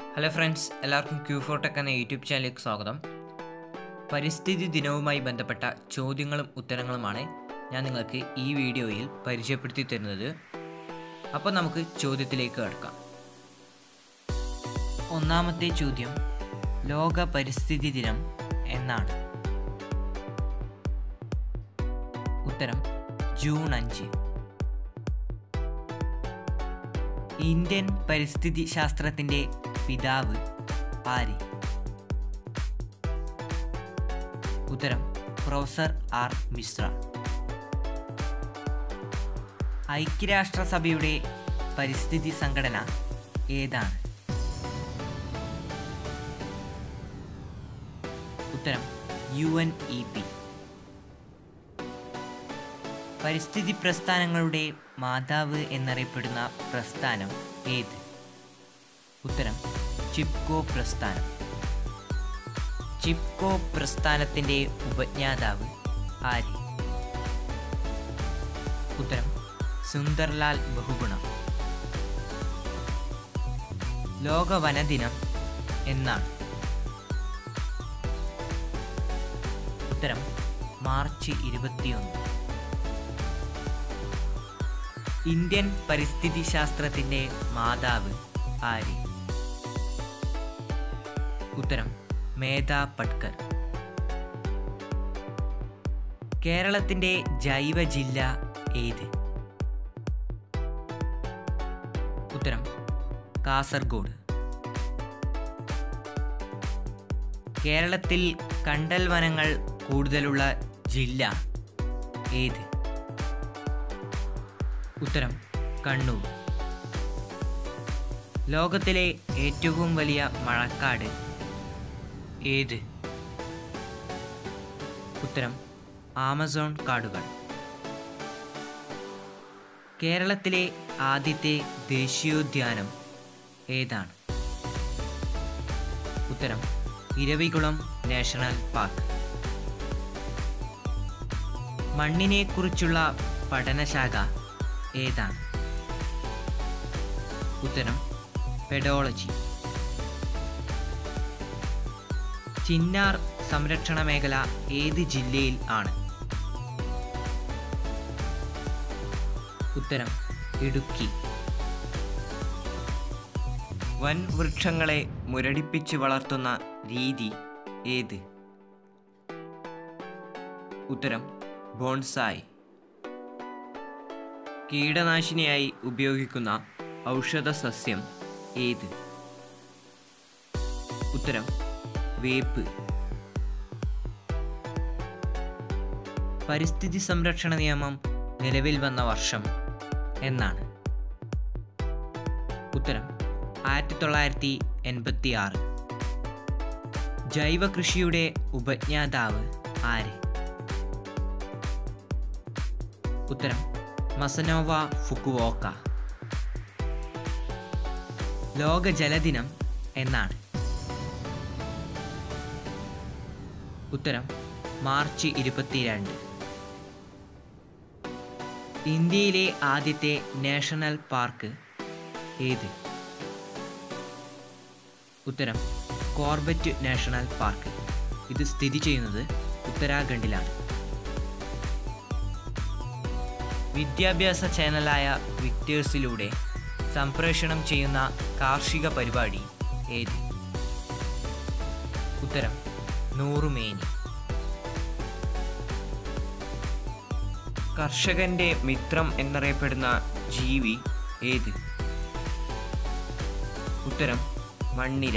hello friends എല്ലാവർക്കും Q four tech എന്ന YouTube ചാനലിലേക്ക് സ്വാഗതം പരിസ്ഥിതി ദിനവുമായി ബന്ധപ്പെട്ട ചോദ്യങ്ങളും ഉത്തരങ്ങളുമാണ് ഞാൻ നിങ്ങൾക്ക് ഈ വീഡിയോയിൽ പരിചയപ്പെടുത്തി തരുന്നത് അപ്പോൾ നമുക്ക് ചോദ്യത്തിലേക്ക് കടക്കാം ഒന്നാമത്തെ ചോദ്യം ലോക പരിസ്ഥിതി ദിനം എന്നാണ് ഉത്തരം ജൂൺ അഞ്ച് ഇന്ത്യൻ പരിസ്ഥിതി ശാസ്ത്രത്തിന്റെ പിതാവ് ആര് ഉത്തരം പ്രൊഫസർ ആർ മിശ്ര ഐക്യരാഷ്ട്രസഭയുടെ പരിസ്ഥിതി സംഘടന ഏതാണ് ഉത്തരം യു എൻ ഇ പി പരിസ്ഥിതി പ്രസ്ഥാനങ്ങളുടെ മാതാവ് എന്നറിയപ്പെടുന്ന പ്രസ്ഥാനം ഏത് ഉത്തരം ചിപ്കോ പ്രസ്ഥാനം ചിപ്കോ പ്രസ്ഥാനത്തിൻ്റെ ഉപജ്ഞാതാവ് ആര് ഉത്തരം സുന്ദർലാൽ ബഹുഗുണ ലോക വനദിനം എന്നാണ് ഉത്തരം മാർച്ച് ഇരുപത്തിയൊന്ന് ഇന്ത്യൻ പരിസ്ഥിതി ശാസ്ത്രത്തിന്റെ മാതാവ് ആര് ഉത്തരം മേധ പട്കർ കേരളത്തിന്റെ ജൈവ ജില്ല ഏത് ഉത്തരം കാസർഗോഡ് കേരളത്തിൽ കണ്ടൽ വനങ്ങൾ കൂടുതലുള്ള ജില്ല ഏത് ഉത്തരം കണ്ണൂർ ലോകത്തിലെ ഏറ്റവും വലിയ മഴക്കാട് ഏത് ഉത്തരം ആമസോൺ കാടുകൾ കേരളത്തിലെ ആദ്യത്തെ ദേശീയോദ്യാനം ഏതാണ് ഉത്തരം ഇരവികുളം നാഷണൽ പാർക്ക് മണ്ണിനെക്കുറിച്ചുള്ള പഠനശാഖ ഏതാണ് ഉത്തരം പെഡോളജി ചിന്നാർ സംരക്ഷണ മേഖല ഏത് ജില്ലയിൽ ആണ് ഉത്തരം ഇടുക്കി വൻ വൃക്ഷങ്ങളെ മുരടിപ്പിച്ച് വളർത്തുന്ന രീതി ഏത് ഉത്തരം ബോൺസായി കീടനാശിനിയായി ഉപയോഗിക്കുന്ന ഔഷധ സസ്യം ഏത് ഉത്തരം വേപ്പ് പരിസ്ഥിതി സംരക്ഷണ നിയമം നിലവിൽ വന്ന വർഷം എന്നാണ് ഉത്തരം ആയിരത്തി തൊള്ളായിരത്തി എൺപത്തി ആറ് ജൈവ കൃഷിയുടെ ഉപജ്ഞാതാവ് ആര് ഉത്തരം മസനോവ ഫുക്കുവോക്ക ലോക ജലദിനം എന്നാണ് ഉത്തരം മാർച്ച് ഇരുപത്തിരണ്ട് ഇന്ത്യയിലെ ആദ്യത്തെ നാഷണൽ പാർക്ക് ഏത് ഉത്തരം കോർബറ്റ് നാഷണൽ പാർക്ക് ഇത് സ്ഥിതി ചെയ്യുന്നത് ഉത്തരാഖണ്ഡിലാണ് വിദ്യാഭ്യാസ ചാനലായ വിക്ടേഴ്സിലൂടെ സംപ്രേഷണം ചെയ്യുന്ന കാർഷിക പരിപാടി ഏത് ഉത്തരം നൂറുമേനി കർഷകന്റെ മിത്രം എന്നറിയപ്പെടുന്ന ജീവി ഏത് ഉത്തരം മണ്ണിര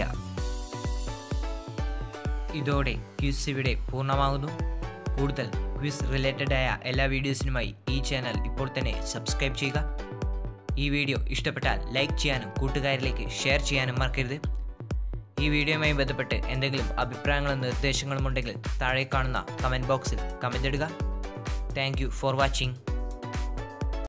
ഇതോടെ ക്വിസ് ഇവിടെ പൂർണ്ണമാകുന്നു കൂടുതൽ ക്വിസ് റിലേറ്റഡ് ആയ എല്ലാ വീഡിയോസിനുമായി ഈ ചാനൽ ഇപ്പോൾ തന്നെ സബ്സ്ക്രൈബ് ചെയ്യുക ഈ വീഡിയോ ഇഷ്ടപ്പെട്ടാൽ ലൈക്ക് ചെയ്യാനും കൂട്ടുകാരിലേക്ക് ഷെയർ ചെയ്യാനും മറക്കരുത് ഈ വീഡിയോയുമായി ബന്ധപ്പെട്ട് എന്തെങ്കിലും അഭിപ്രായങ്ങളും നിർദ്ദേശങ്ങളും ഉണ്ടെങ്കിൽ താഴെ കാണുന്ന കമൻറ്റ് ബോക്സിൽ കമൻ്റ് ഇടുക താങ്ക് യു ഫോർ വാച്ചിങ്